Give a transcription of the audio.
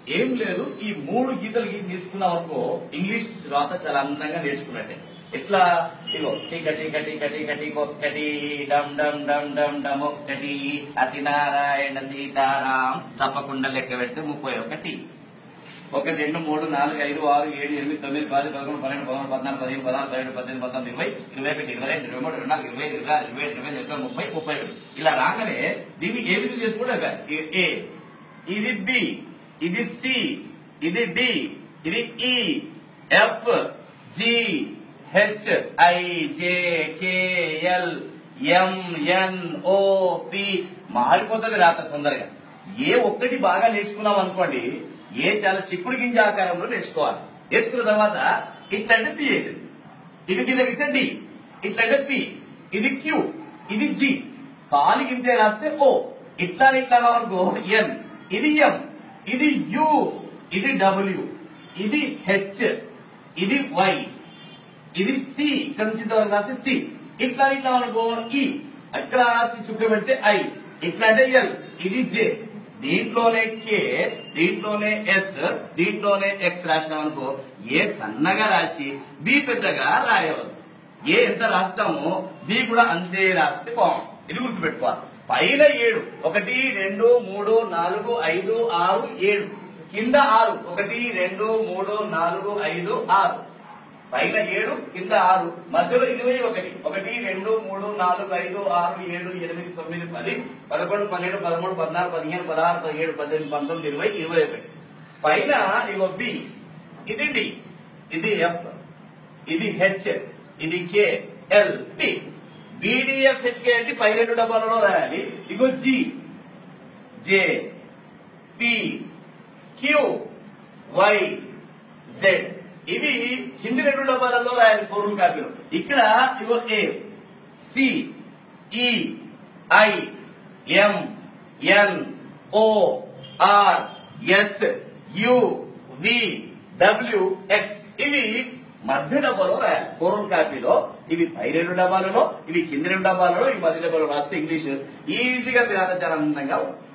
ఏం లేదు ఈ మూడు గీతలు గీత నేర్చుకున్నాం అనుకో ఇంగ్లీష్ రాత చాలా అందంగా నేర్చుకున్నట్టే ఎట్లా ఇగో టీక టీక టీక టీక టీక ఒక్కటి డమ్ డమ్ డమ్ డమ్ డమ్ ఒక్కటి సత్యనారాయణ సీతారాం తప్పకుండా లెక్క పెడితే ముప్పై ఒకటి ఒకటి రెండు మూడు నాలుగు ఐదు ఆరు ఏడు ఎనిమిది తొమ్మిది పది పదకొండు పన్నెండు పదమూడు పద్నాలుగు పదిహేను పదహారు పదిహేడు పద్దెనిమిది పంతొమ్మిది ఇరవై ఇరవై ఒకటి ఇరవై రెండు ఇరవై మూడు ఇరవై నాలుగు ఇరవై ఐదు ఇరవై ఆరు ఇరవై ఏడు ఇరవై ఎనిమిది ఇరవై ముప్పై ముప్పై ఒకటి ఇలా రాగానే దీన్ని ఏ విధంగా చేసుకుంటే ఏ ఇది బి ఇది సి ఇది డి ఇది E F G H I J K L M N O P మారిపోతుంది రాత తొందరగా ఏ ఒక్కటి బాగా నేర్చుకున్నాం అనుకోండి ఏ చాలా చిక్కుడు గింజ ఆకారంలో నేర్చుకోవాలి నేర్చుకున్న తర్వాత ఇట్లంటే పి అవుతుంది ఇది కింద గీస్తే డి ఇట్లంటే పి ఇది క్యూ ఇది జి కాలి గింతే రాస్తే ఓ ఇట్లా ఇట్లా అనుకో ఎన్ ఇది ఎం ఇది యు ఇది డబ్ల్యూ ఇది హెచ్ ఇది వై ఇది సి ఇక్కడ నుంచి ఇంతవరకు రాసి సి ఇట్లా ఇట్లా అనుకో ఈ అక్కడ రాసి చుక్క పెడితే ఐ ఇట్లా అంటే ఎల్ ఇది జే దీంట్లోనే కే దీంట్లోనే ఎస్ దీంట్లోనే ఎక్స్ రాసినాం అనుకో ఏ సన్నగా రాసి బి పెద్దగా రాయవద్దు ఏ ఎంత రాస్తామో బి కూడా అంతే రాస్తే బాగుంది ఇది గుర్తుపెట్టుకోవాలి పైన ఏడు ఒకటి రెండు మూడు నాలుగు ఐదు ఆరు ఏడు కింద ఆరు ఒకటి రెండు మూడు నాలుగు ఐదు ఆరు పైన ఏడు కింద ఆరు మధ్యలో ఇరవై ఒకటి ఒకటి రెండు మూడు నాలుగు ఐదు ఆరు ఏడు ఎనిమిది తొమ్మిది పది పదకొండు పన్నెండు పదమూడు పద్నాలుగు పదిహేను పదహారు పదిహేడు పద్దెనిమిది పంతొమ్మిది ఇరవై ఇరవై ఒకటి పైన ఇగో బి ఇది డి ఇది ఎఫ్ ఇది హెచ్ ఇది K L T BDF HK అంటే పై రెండు డబ్బాలలో రాయాలి ఇగో G J P Q Y Z ఇవి కింది రెండు డబ్బాలలో రాయాలి ఫోర్ల్ కాపీలో ఇక్కడ ఇగో A C E I M N O R S U V W X ఇవి మధ్య డబ్బాలో రాయాలి ఫోర్ల్ కాపీలో ఇవి పై రెండు డబ్బాలలో ఇవి కింది రెండు డబ్బాలలో ఇవి మధ్య డబ్బాలో రాస్తే ఇంగ్లీష్ ఈజీగా మీరు చాలా అందంగా ఉంటుంది